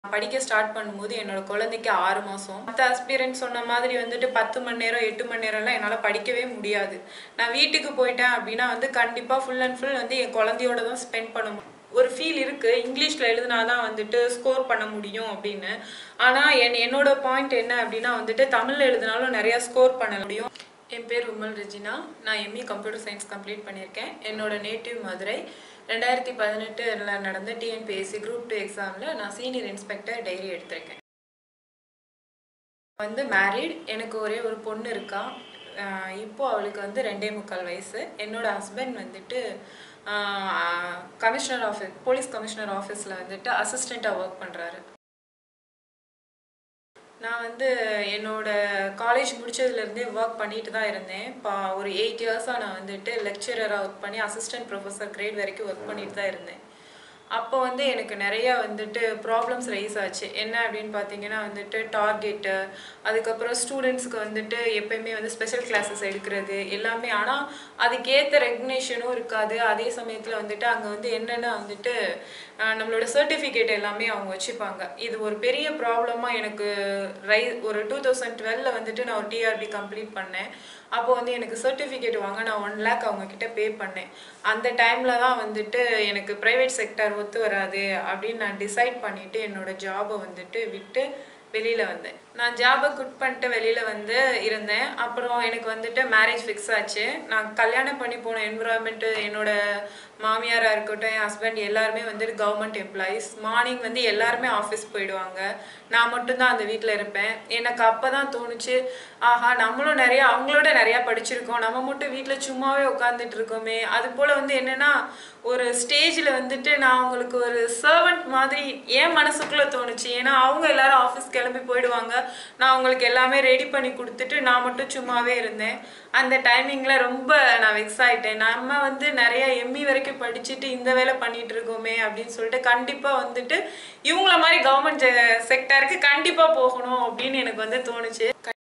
படிக்க ஸ்டார்ட் பண்ணும்போது என்னோட குழந்தைக்கு ஆறு மாதம் மற்ற அஸ்பிரன்ட் சொன்ன மாதிரி வந்துட்டு பத்து மணி நேரம் எட்டு மணி நேரம்லாம் என்னால் படிக்கவே முடியாது நான் வீட்டுக்கு போயிட்டேன் அப்படின்னா வந்து கண்டிப்பாக ஃபுல் அண்ட் ஃபுல் வந்து என் குழந்தையோட தான் ஸ்பெண்ட் பண்ண முடியும் ஒரு ஃபீல் இருக்கு இங்கிலீஷ்ல எழுதினா தான் வந்துட்டு ஸ்கோர் பண்ண முடியும் அப்படின்னு ஆனா என் என்னோட பாயிண்ட் என்ன அப்படின்னா வந்துட்டு தமிழ்ல எழுதினாலும் நிறைய ஸ்கோர் பண்ண முடியும் என் பேர் உமல் ரெஜினா நான் எம்இ கம்ப்யூட்டர் சயின்ஸ் கம்ப்ளீட் பண்ணியிருக்கேன் என்னோட நேட்டிவ் மதுரை ரெண்டாயிரத்தி பதினெட்டுல நடந்த டிஎன்பிஎஸ்சி குரூப் டூ எக்ஸாமில் நான் சீனியர் இன்ஸ்பெக்டர் டைரி எடுத்திருக்கேன் வந்து மேரிட் எனக்கு ஒரே ஒரு பொண்ணு இருக்கா ஆஹ் இப்போ அவளுக்கு வந்து ரெண்டே முக்கால் வயசு என்னோட ஹஸ்பண்ட் வந்துட்டு கமிஷனர் ஆஃபீஸ் போலீஸ் கமிஷனர் ஆஃபீஸில் வந்துட்டு அசிஸ்டண்ட்டாக ஒர்க் பண்ணுறாரு நான் வந்து என்னோட காலேஜ் முடிச்சதுலேருந்தே ஒர்க் பண்ணிட்டு தான் இருந்தேன் இப்போ ஒரு எயிட் இயர்ஸாக நான் வந்துட்டு லெக்சரராக ஒர்க் பண்ணி அசிஸ்டன்ட் ப்ரொஃபஸர் கிரேட் வரைக்கும் ஒர்க் பண்ணிட்டு தான் இருந்தேன் அப்போ வந்து எனக்கு நிறைய வந்துட்டு ப்ராப்ளம்ஸ் ரைஸ் ஆச்சு என்ன அப்படின்னு பார்த்தீங்கன்னா வந்துட்டு டார்கெட்டு அதுக்கப்புறம் ஸ்டூடெண்ட்ஸ்க்கு வந்துட்டு எப்பயுமே வந்து ஸ்பெஷல் கிளாஸஸ் எடுக்கிறது எல்லாமே ஆனால் அதுக்கேற்ற ரெகக்னேஷனும் இருக்காது அதே சமயத்தில் வந்துட்டு அங்கே வந்து என்னென்ன வந்துட்டு ஆஹ், நம்மளோட சர்டிஃபிகேட் எல்லாமே அவங்க வச்சுப்பாங்க இது ஒரு பெரிய ப்ராப்ளமாக எனக்கு ரை ஒரு டூ தௌசண்ட் டுவெல்ல வந்துட்டு நான் ஒரு டிஆர்பி கம்ப்ளீட் பண்ணேன் அப்போ வந்து எனக்கு சர்டிஃபிகேட் வாங்க நான் ஒன் லேக் அவங்க கிட்ட பே பண்ணேன் அந்த டைம்ல தான் வந்துட்டு எனக்கு ப்ரைவேட் செக்டர் ஒத்து வராது அப்படின்னு நான் டிசைட் பண்ணிட்டு என்னோட ஜாபை வந்துட்டு விட்டு வெளியில வந்தேன் நான் ஜாபை குட் பண்ணிட்டு வெளியில வந்து இருந்தேன் அப்புறம் எனக்கு வந்துட்டு மேரேஜ் ஃபிக்ஸ் ஆச்சு நான் கல்யாணம் பண்ணி போன என்விரான்மெண்ட் என்னோட மாமியாரா இருக்கட்டும் என் ஹஸ்பண்ட் எல்லாருமே வந்துட்டு கவர்மெண்ட் எம்ப்ளாயீஸ் மார்னிங் வந்து எல்லாருமே ஆஃபீஸ் போயிடுவாங்க நான் மட்டும்தான் அந்த வீட்டில் இருப்பேன் எனக்கு அப்பதான் தோணுச்சு ஆஹா நம்மளும் நிறைய அவங்களோட நிறைய படிச்சிருக்கோம் நம்ம மட்டும் வீட்டில் சும்மாவே உட்காந்துட்டு இருக்கோமே அது போல வந்து என்னன்னா ஒரு ஸ்டேஜில் வந்துட்டு நான் அவங்களுக்கு ஒரு சர்வெண்ட் மாதிரி ஏன் மனசுக்குள்ள தோணுச்சு ஏன்னா அவங்க எல்லாரும் ஆஃபீஸ் கிளம்பி போயிடுவாங்க நான் அவங்களுக்கு எல்லாமே ரெடி பண்ணி கொடுத்துட்டு நான் மட்டும் சும்மாவே இருந்தேன் அந்த டைமிங்ல ரொம்ப நான் வெக்ஸ் ஆயிட்டேன் நம்ம வந்து நிறைய எம்மி வரைக்கும் படிச்சுட்டு இந்த வேலை பண்ணிட்டு இருக்கோமே அப்படின்னு சொல்லிட்டு கண்டிப்பா வந்துட்டு இவங்கள மாதிரி கவர்மெண்ட் செக்டருக்கு கண்டிப்பா போகணும் அப்படின்னு எனக்கு வந்து தோணுச்சு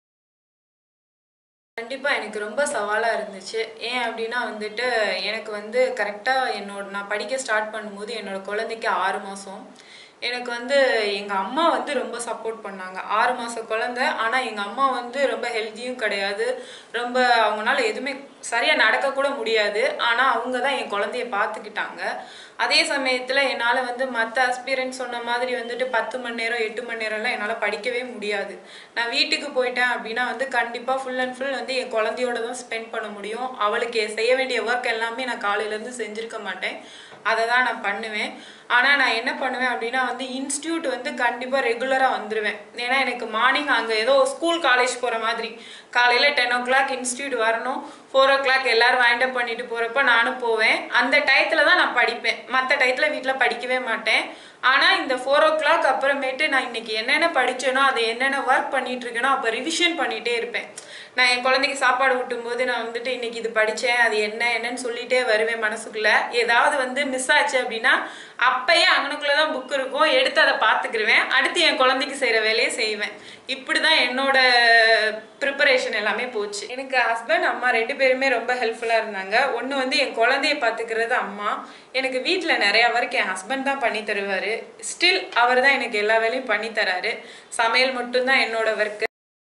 கண்டிப்பா எனக்கு ரொம்ப சவாலா இருந்துச்சு ஏன் அப்படின்னா வந்துட்டு எனக்கு வந்து கரெக்டா என்னோட நான் படிக்க ஸ்டார்ட் பண்ணும்போது என்னோட குழந்தைக்கு ஆறு மாசம் எனக்கு வந்து எங்க அம்மா வந்து ரொம்ப சப்போர்ட் பண்ணாங்க ஆறு மாச குழந்தை ஆனா எங்க அம்மா வந்து ரொம்ப ஹெல்த்தியும் கிடையாது ரொம்ப அவங்களால எதுவுமே சரியா நடக்க கூட முடியாது ஆனா அவங்க தான் என் குழந்தைய பார்த்துக்கிட்டாங்க அதே சமயத்துல என்னால வந்து மற்ற அஸ்பிரன்ட் சொன்ன மாதிரி வந்துட்டு பத்து மணி நேரம் எட்டு மணி நேரம்லாம் என்னால படிக்கவே முடியாது நான் வீட்டுக்கு போயிட்டேன் அப்படின்னா வந்து கண்டிப்பா ஃபுல் அண்ட் ஃபுல் வந்து என் குழந்தையோட தான் ஸ்பெண்ட் பண்ண முடியும் அவளுக்கு செய்ய வேண்டிய ஒர்க் எல்லாமே நான் காலையில இருந்து செஞ்சிருக்க மாட்டேன் அதை தான் நான் பண்ணுவேன் ஆனா நான் என்ன பண்ணுவேன் அப்படின்னா வந்து இன்ஸ்டியூட் வந்து கண்டிப்பா ரெகுலரா வந்துருவேன் ஏன்னா எனக்கு மார்னிங் அங்க ஏதோ ஸ்கூல் காலேஜ் போற மாதிரி காலையில டென் ஓ கிளாக் இன்ஸ்டியூட் வரணும் ஃபோர் ஓ கிளாக் எல்லாரும் வைண்ட் அப் பண்ணிட்டு போறப்ப நானும் போவேன் அந்த டயத்துல தான் நான் படிப்பேன் மற்ற டயத்துல வீட்ல படிக்கவே மாட்டேன் ஆனா இந்த ஃபோர் ஓ கிளாக் அப்புறமேட்டு நான் இன்னைக்கு என்னென்ன படிச்சேனோ அதை என்னென்ன ஒர்க் பண்ணிட்டு இருக்கேனோ அப்ப ரிவிஷன் பண்ணிட்டே இருப்பேன் நான் என் குழந்தைக்கு சாப்பாடு ஊட்டும் போது நான் வந்துட்டு இன்னைக்கு இது படிச்சேன் அது என்ன என்னன்னு சொல்லிட்டே வருவேன் மனசுக்குள்ள ஏதாவது வந்து மிஸ் ஆச்சு அப்படின்னா அப்பயே அங்கனுக்குள்ளதான் புக் இருக்கும் எடுத்து அதை பார்த்துக்கிருவேன் அடுத்து என் குழந்தைக்கு செய்யற வேலையை செய்வேன் இப்படிதான் என்னோட ப்ரிப்பரேஷன் எல்லாமே போச்சு எனக்கு ஹஸ்பண்ட் அம்மா ரெண்டு பேருமே ரொம்ப ஹெல்ப்ஃபுல்லா இருந்தாங்க ஒன்று வந்து என் குழந்தைய பார்த்துக்கிறது அம்மா எனக்கு வீட்டில் நிறைய ஒர்க் என் ஹஸ்பண்ட் தான் பண்ணி தருவாரு ஸ்டில் அவர் தான் எனக்கு எல்லா வேலையும் பண்ணி தராரு சமையல் மட்டும்தான் என்னோட ஒர்க்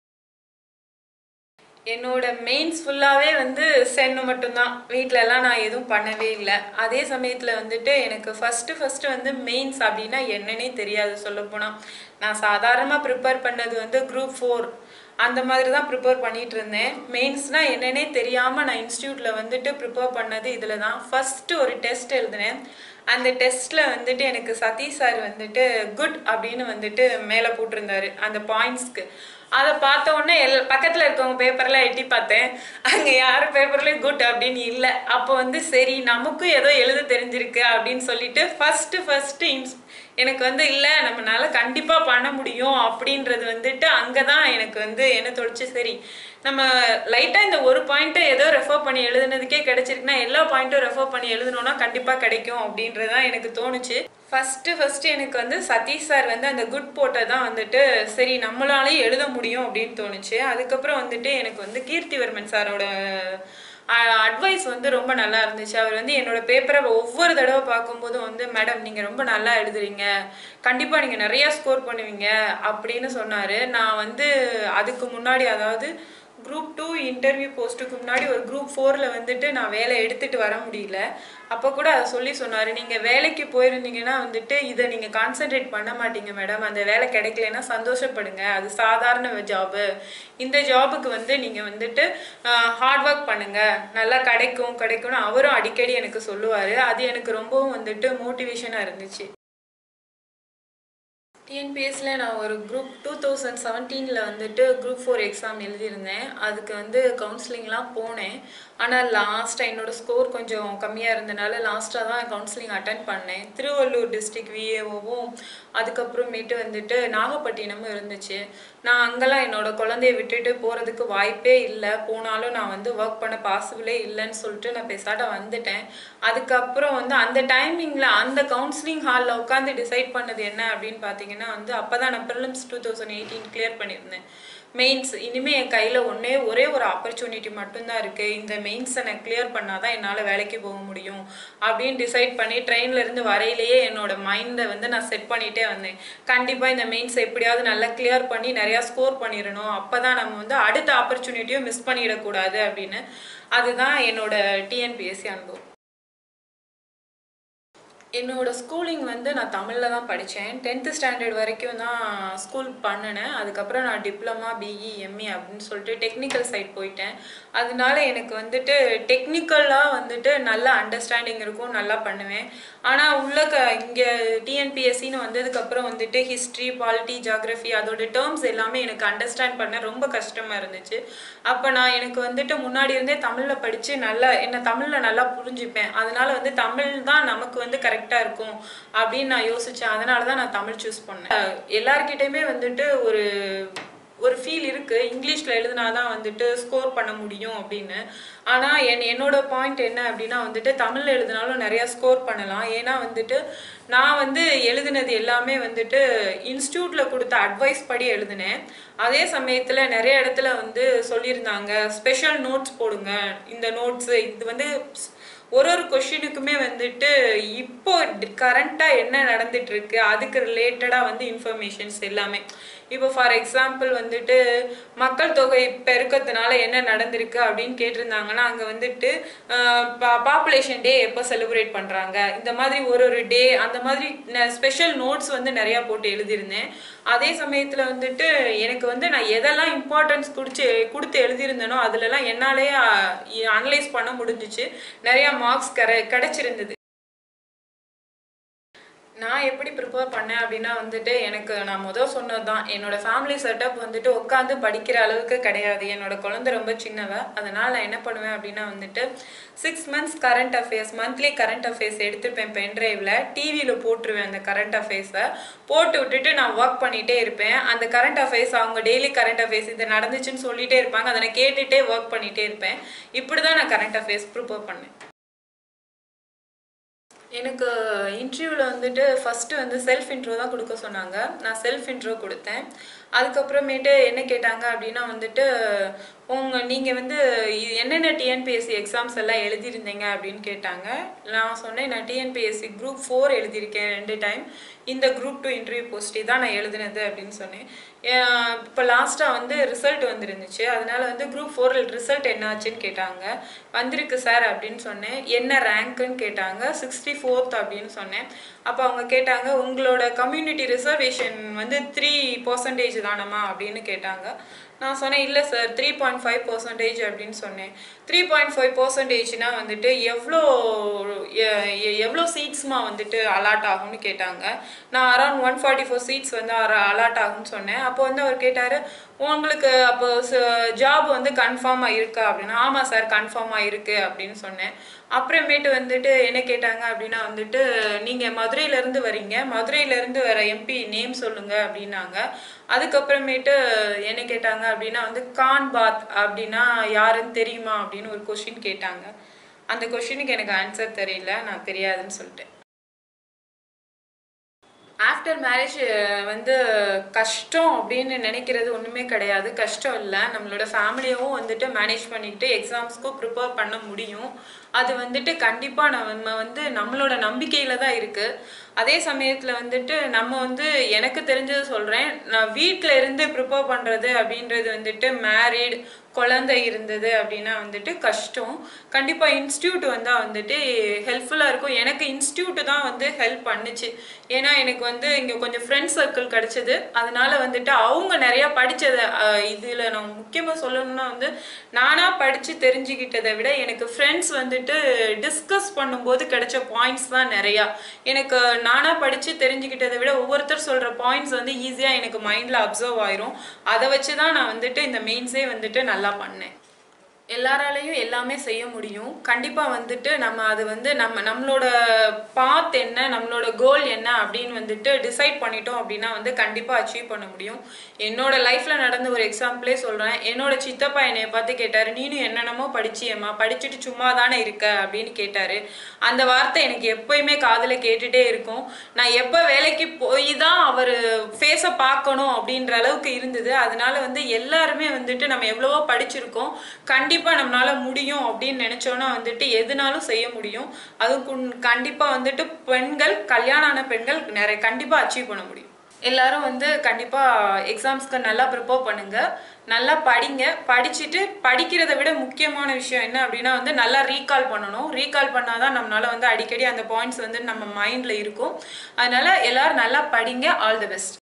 என்னோட மெயின்ஸ் ஃபுல்லாகவே வந்து சென்னு மட்டும்தான் வீட்ல எல்லாம் நான் எதுவும் பண்ணவே இல்லை அதே சமயத்தில் வந்துட்டு எனக்கு ஃபஸ்ட்டு ஃபஸ்ட்டு வந்து மெயின்ஸ் அப்படின்னா என்னன்னே தெரியாது சொல்லப்போனால் நான் சாதாரணமாக ப்ரிப்பேர் பண்ணது வந்து குரூப் ஃபோர் அந்த மாதிரி தான் ப்ரிப்பேர் பண்ணிட்டு இருந்தேன் மெயின்ஸ்னால் என்னன்னே தெரியாமல் நான் இன்ஸ்டியூட்டில் வந்துட்டு ப்ரிப்பேர் பண்ணது இதில் தான் ஃபஸ்ட்டு ஒரு டெஸ்ட் எழுதினேன் அந்த டெஸ்ட்ல வந்துட்டு எனக்கு சதீஷ் சார் வந்துட்டு குட் அப்படின்னு வந்துட்டு மேலே போட்டிருந்தாரு அந்த பாயிண்ட்ஸ்க்கு அதை பார்த்த உடனே எல் பக்கத்தில் இருக்கவங்க பேப்பர்லாம் எட்டி பார்த்தேன் அங்கே யாரும் பேப்பர்லேயும் குட் அப்படின்னு இல்லை அப்போ வந்து சரி நமக்கும் ஏதோ எழுத தெரிஞ்சிருக்கு அப்படின்னு சொல்லிட்டு ஃபர்ஸ்ட் ஃபர்ஸ்ட் இன்ஸ் எனக்கு வந்து இல்லை நம்மளால கண்டிப்பாக பண்ண முடியும் அப்படின்றது வந்துட்டு அங்கே தான் எனக்கு வந்து என்ன தோணுச்சு சரி நம்ம லைட்டாக இந்த ஒரு பாயிண்ட்டை ஏதோ ரெஃபர் பண்ணி எழுதுனதுக்கே கிடைச்சிருக்குன்னா எல்லா பாயிண்ட்டும் ரெஃபர் பண்ணி எழுதணும்னா கண்டிப்பாக கிடைக்கும் அப்படின்றது தான் எனக்கு தோணுச்சு ஃபஸ்ட்டு ஃபஸ்ட்டு எனக்கு வந்து சதீஷ் சார் வந்து அந்த குட் போட்டை தான் வந்துட்டு சரி நம்மளாலேயும் எழுத முடியும் அப்படின்னு தோணுச்சு அதுக்கப்புறம் வந்துட்டு எனக்கு வந்து கீர்த்திவர்மன் சாரோட அட்வைஸ் வந்து ரொம்ப நல்லா இருந்துச்சு அவர் வந்து என்னோட பேப்பரை ஒவ்வொரு தடவை பார்க்கும்போதும் வந்து மேடம் நீங்கள் ரொம்ப நல்லா எழுதுறீங்க கண்டிப்பாக நீங்கள் நிறைய ஸ்கோர் பண்ணுவீங்க அப்படின்னு சொன்னார் நான் வந்து அதுக்கு முன்னாடி அதாவது குரூப் டூ இன்டர்வியூ போஸ்ட்டுக்கு முன்னாடி ஒரு குரூப் ஃபோரில் வந்துட்டு நான் வேலை எடுத்துகிட்டு வர முடியல அப்போ கூட அதை சொல்லி சொன்னார் நீங்கள் வேலைக்கு போயிருந்தீங்கன்னா வந்துட்டு இதை நீங்கள் கான்சென்ட்ரேட் பண்ண மாட்டீங்க மேடம் அந்த வேலை கிடைக்கலன்னா சந்தோஷப்படுங்க அது சாதாரண ஜாபு இந்த ஜாபுக்கு வந்து நீங்கள் வந்துட்டு ஹார்ட் ஒர்க் பண்ணுங்கள் நல்லா கிடைக்கும் கிடைக்கும்னு அவரும் அடிக்கடி எனக்கு சொல்லுவார் அது எனக்கு ரொம்பவும் வந்துட்டு மோட்டிவேஷனாக இருந்துச்சு டிஎன்பிஎஸ்ல நான் ஒரு குரூப் டூ தௌசண்ட் செவன்டீனில் வந்துட்டு குரூப் ஃபோர் எக்ஸாம் எழுதியிருந்தேன் அதுக்கு வந்து கவுன்சிலிங்லாம் போனேன் ஆனால் லாஸ்ட்டாக என்னோட ஸ்கோர் கொஞ்சம் கம்மியாக இருந்தனால லாஸ்ட்டாக தான் கவுன்சிலிங் அட்டன் பண்ணேன் திருவள்ளூர் டிஸ்ட்ரிக்ட் விஏஓவும் அதுக்கப்புறமேட்டு வந்துட்டு நாகப்பட்டினமும் இருந்துச்சு நான் அங்கெல்லாம் என்னோட குழந்தைய விட்டுட்டு போகிறதுக்கு வாய்ப்பே இல்லை போனாலும் நான் வந்து ஒர்க் பண்ண பாசிபிளே இல்லைன்னு சொல்லிட்டு நான் பேசாட்ட வந்துட்டேன் அதுக்கப்புறம் வந்து அந்த டைமிங்கில் அந்த கவுன்சிலிங் ஹாலில் உட்காந்து டிசைட் பண்ணது என்ன அப்படின்னு பார்த்தீங்கன்னா வந்து அப்போ தான் நான் prelims two thousand eighteen clear பண்ணியிருந்தேன் மெயின்ஸ் இனிமேல் என் கையில் ஒன்றே ஒரே ஒரு ஆப்பர்ச்சுனிட்டி மட்டும்தான் இருக்குது இந்த மெயின்ஸை நான் கிளியர் பண்ணால் தான் என்னால் வேலைக்கு போக முடியும் அப்படின்னு டிசைட் பண்ணி ட்ரெயின்ல இருந்து வரையிலேயே என்னோட மைண்டை வந்து நான் செட் பண்ணிகிட்டே வந்தேன் கண்டிப்பாக இந்த மெயின்ஸை எப்படியாவது நல்லா கிளியர் பண்ணி நிறையா ஸ்கோர் பண்ணிடணும் அப்போ தான் நம்ம வந்து அடுத்த ஆப்பர்ச்சுனிட்டியும் மிஸ் பண்ணிடக்கூடாது அப்படின்னு அதுதான் என்னோட டிஎன்பிஎஸ்சி அனுபவம் என்னோட ஸ்கூலிங் வந்து நான் தமிழில் தான் படித்தேன் டென்த்து ஸ்டாண்டர்ட் வரைக்கும் தான் ஸ்கூல் பண்ணினேன் அதுக்கப்புறம் நான் டிப்ளமா பிஇ எம்ஏ அப்படின்னு சொல்லிட்டு டெக்னிக்கல் சைட் போயிட்டேன் அதனால எனக்கு வந்துட்டு டெக்னிக்கலாக வந்துட்டு நல்ல அண்டர்ஸ்டாண்டிங் இருக்கும் நல்லா பண்ணுவேன் ஆனால் உள்ள க இங்கே டிஎன்பிஎஸ்சின்னு வந்ததுக்கப்புறம் வந்துட்டு ஹிஸ்ட்ரி பாலிட்டி ஜாகிரஃபி அதோட டேர்ம்ஸ் எல்லாமே எனக்கு அண்டர்ஸ்டாண்ட் பண்ண ரொம்ப கஷ்டமாக இருந்துச்சு அப்போ நான் எனக்கு வந்துட்டு முன்னாடி இருந்தே தமிழில் படித்து நல்லா என்ன தமிழில் நல்லா புரிஞ்சுப்பேன் அதனால வந்து தமிழ் தான் நமக்கு வந்து கரெக்டாக இருக்கும் அப்படின்னு நான் யோசித்தேன் அதனால தான் நான் தமிழ் சூஸ் பண்ணேன் எல்லார்கிட்டயுமே வந்துட்டு ஒரு ஒரு ஃபீல் இருக்கு இங்கிலீஷ்ல எழுதினாதான் வந்துட்டு ஸ்கோர் பண்ண முடியும் அப்படின்னு ஆனா என் என்னோட பாயிண்ட் என்ன அப்படின்னா வந்துட்டு தமிழ்ல எழுதினாலும் நிறைய ஸ்கோர் பண்ணலாம் ஏன்னா வந்துட்டு நான் வந்து எழுதினது எல்லாமே வந்துட்டு இன்ஸ்டியூட்ல கொடுத்த அட்வைஸ் படி எழுதினேன் அதே சமயத்துல நிறைய இடத்துல வந்து சொல்லியிருந்தாங்க ஸ்பெஷல் நோட்ஸ் போடுங்க இந்த நோட்ஸ் இது வந்து ஒரு ஒரு கொஷினுக்குமே வந்துட்டு இப்போ கரண்ட்டாக என்ன நடந்துட்டு இருக்கு அதுக்கு ரிலேட்டடாக வந்து இன்ஃபர்மேஷன்ஸ் எல்லாமே இப்போ ஃபார் எக்ஸாம்பிள் வந்துட்டு மக்கள் தொகை பெருக்கத்தினால என்ன நடந்திருக்கு அப்படின்னு கேட்டிருந்தாங்கன்னா அங்கே வந்துட்டு பாப்புலேஷன் டே எப்போ செலிப்ரேட் பண்ணுறாங்க இந்த மாதிரி ஒரு ஒரு டே அந்த மாதிரி ஸ்பெஷல் நோட்ஸ் வந்து நிறையா போட்டு எழுதியிருந்தேன் அதே சமயத்தில் வந்துட்டு எனக்கு வந்து நான் எதெல்லாம் இம்பார்ட்டன்ஸ் குடிச்சு கொடுத்து எழுதியிருந்தேனோ அதுலலாம் என்னாலேயே அனலைஸ் பண்ண முடிஞ்சிச்சு நிறையா மார்க்ஸ் கிடை கிடைச்சிருந்தது நான் எப்படி ப்ரிப்பேர் பண்ணேன் அப்படின்னா வந்துட்டு எனக்கு நான் முதல் சொன்னது தான் என்னோட ஃபேமிலி செட்டப் வந்துட்டு உட்காந்து படிக்கிற அளவுக்கு கிடையாது என்னோட குழந்தை ரொம்ப சின்னவ அதனால் நான் என்ன பண்ணுவேன் அப்படின்னா வந்துட்டு six months current affairs monthly current affairs எடுத்துப்பேன் பென்ட்ரைவில் டிவியில் போட்டுருவேன் அந்த கரண்ட் அஃபேர்ஸை போட்டு விட்டுட்டு நான் ஒர்க் பண்ணிகிட்டே இருப்பேன் அந்த கரண்ட் அஃபேர்ஸ் அவங்க டெய்லி கரண்ட் அஃபேர்ஸ் இது நடந்துச்சுன்னு சொல்லிட்டே இருப்பாங்க அதை நான் கேட்டுகிட்டே ஒர்க் பண்ணிகிட்டே இருப்பேன் இப்படி தான் நான் கரண்ட் அஃபேர்ஸ் ப்ரிப்பேர் பண்ணேன் எனக்கு இன்டர்வியூவில் வந்துட்டு ஃபஸ்ட்டு வந்து செல்ஃப் இன்ட்ரோ தான் கொடுக்க சொன்னாங்க நான் செல்ஃப் இன்ட்ரோ கொடுத்தேன் அதுக்கப்புறமேட்டு என்ன கேட்டாங்க அப்படின்னா வந்துட்டு உங்கள் நீங்கள் வந்து இது என்னென்ன டிஎன்பிஎஸ்சி எக்ஸாம்ஸ் எல்லாம் எழுதியிருந்தீங்க அப்படின்னு கேட்டாங்க நான் சொன்னேன் நான் டிஎன்பிஎஸ்சி குரூப் ஃபோர் எழுதியிருக்கேன் ரெண்டு டைம் இந்த குரூப் டூ இன்டர்வியூ போஸ்டி தான் நான் எழுதினது அப்படின்னு சொன்னேன் இப்போ லாஸ்ட்டாக வந்து ரிசல்ட் வந்துருந்துச்சு அதனால வந்து குரூப் ஃபோரில் ரிசல்ட் என்னாச்சுன்னு கேட்டாங்க வந்திருக்கு சார் அப்படின்னு சொன்னேன் என்ன ரேங்க்குன்னு கேட்டாங்க சிக்ஸ்டி ஃபோர்த் அப்படின்னு சொன்னேன் அப்போ அவங்க கேட்டாங்க உங்களோட கம்யூனிட்டி ரிசர்வேஷன் வந்து த்ரீ பர்சன்டேஜ் தானம்மா அப்படின்னு கேட்டாங்க நான் சொன்னேன் இல்லை sir three point five percentage அப்படின்னு சொன்னேன் த்ரீ பாயிண்ட் ஃபைவ் பர்சன்டேஜ்னா வந்துட்டு எவ்வளோ எவ்வளோ சீட்ஸ்மா வந்துட்டு அலாட் ஆகும்னு கேட்டாங்க நான் around one forty four seats வந்து அலாட் ஆகும்னு சொன்னேன் அப்போ வந்து அவர் கேட்டார் உங்களுக்கு அப்போ ஜாப் வந்து கன்ஃபார்மாக இருக்கா அப்படின்னா ஆமாம் சார் கன்ஃபார்மாக இருக்குது அப்படின்னு சொன்னேன் அப்புறமேட்டு வந்துட்டு என்ன கேட்டாங்க அப்படின்னா வந்துட்டு நீங்கள் மதுரையிலேருந்து வரீங்க மதுரையிலேருந்து வர எம்பி நேம் சொல்லுங்க அப்படின்னாங்க அதுக்கப்புறமேட்டு என்ன கேட்டாங்க அப்படின்னா வந்து கான் பாத் அப்படின்னா யாருன்னு தெரியுமா அப்படின்னு ஒரு கொஷின் கேட்டாங்க அந்த கொஷினுக்கு எனக்கு ஆன்சர் தெரியல நான் தெரியாதுன்னு சொல்லிட்டேன் ஆஃப்டர் மேரேஜ் வந்து கஷ்டம் அப்படின்னு நினைக்கிறது ஒன்றுமே கிடையாது கஷ்டம் இல்லை நம்மளோட ஃபேமிலியவும் வந்துட்டு மேனேஜ் பண்ணிக்கிட்டு எக்ஸாம்ஸ்க்கும் ப்ரிப்பேர் பண்ண முடியும் அது வந்துட்டு கண்டிப்பாக நம்ம வந்து நம்மளோட நம்பிக்கையில் தான் இருக்குது அதே சமயத்தில் வந்துட்டு நம்ம வந்து எனக்கு தெரிஞ்சது சொல்கிறேன் நான் வீட்டில் இருந்து ப்ரிப்பேர் பண்ணுறது அப்படின்றது வந்துட்டு மேரிட் குழந்தை இருந்தது அப்படின்னா வந்துட்டு கஷ்டம் கண்டிப்பாக இன்ஸ்டியூட் வந்தால் வந்துட்டு ஹெல்ப்ஃபுல்லாக இருக்கும் எனக்கு இன்ஸ்டியூட் தான் வந்து ஹெல்ப் பண்ணுச்சு ஏன்னா எனக்கு வந்து இங்கே கொஞ்சம் ஃப்ரெண்ட்ஸ் சர்க்கிள் கிடச்சிது அதனால வந்துட்டு அவங்க நிறையா படித்ததை இதில் நான் முக்கியமாக சொல்லணும்னா வந்து நானாக படித்து தெரிஞ்சுக்கிட்டதை விட எனக்கு ஃப்ரெண்ட்ஸ் வந்துட்டு டிஸ்கஸ் பண்ணும்போது கிடைச்ச பாயிண்ட்ஸ் தான் நிறையா எனக்கு நானாக படித்து தெரிஞ்சுக்கிட்டதை விட ஒவ்வொருத்தர் சொல்கிற பாயிண்ட்ஸ் வந்து ஈஸியாக எனக்கு மைண்டில் அப்சர்வ் ஆயிரும் அதை வச்சு தான் நான் வந்துட்டு இந்த மெயின்ஸே வந்துட்டு நல்லா பண்ணேன் எல்லாராலையும் எல்லாமே செய்ய முடியும் கண்டிப்பாக வந்துட்டு நம்ம அது வந்து நம்ம நம்மளோட பாத் என்ன நம்மளோட கோல் என்ன அப்படின்னு வந்துட்டு டிசைட் பண்ணிட்டோம் அப்படின்னா வந்து கண்டிப்பாக அச்சீவ் பண்ண முடியும் என்னோட லைஃப்பில் நடந்த ஒரு எக்ஸாம்பிளே சொல்கிறேன் என்னோட சித்தப்பா என்னைய பார்த்து கேட்டார் நீனும் என்னென்னமோ படிச்சியம்மா படிச்சுட்டு சும்மா தானே இருக்க அப்படின்னு கேட்டார் அந்த வார்த்தை எனக்கு எப்பயுமே காதில் கேட்டுகிட்டே இருக்கும் நான் எப்போ வேலைக்கு போய் தான் அவர் ஃபேஸை பார்க்கணும் அப்படின்ற அளவுக்கு இருந்தது அதனால வந்து எல்லாருமே வந்துட்டு நம்ம எவ்வளவோ படிச்சிருக்கோம் கண்டிப்பாக நம்மளால முடியும் அப்படின்னு நினச்சோன்னா வந்துட்டு எதுனாலும் செய்ய முடியும் அதுவும் குன்- கண்டிப்பா வந்துட்டு பெண்கள் கல்யாணம் ஆன பெண்கள் நிறைய கண்டிப்பாக அச்சீவ் பண்ண முடியும் எல்லாரும் வந்து கண்டிப்பாக எக்ஸாம்ஸ்க்கு நல்லா ப்ரிப்பேர் பண்ணுங்க நல்லா படிங்க படிச்சுட்டு படிக்கிறதை விட முக்கியமான விஷயம் என்ன அப்படின்னா வந்து நல்லா ரீகால் பண்ணணும் ரீகால் பண்ணாதான் நம்மளால வந்து அடிக்கடி அந்த பாயிண்ட்ஸ் வந்து நம்ம மைண்டில் இருக்கும் அதனால எல்லாரும் நல்லா படிங்க ஆல் தி பெஸ்ட்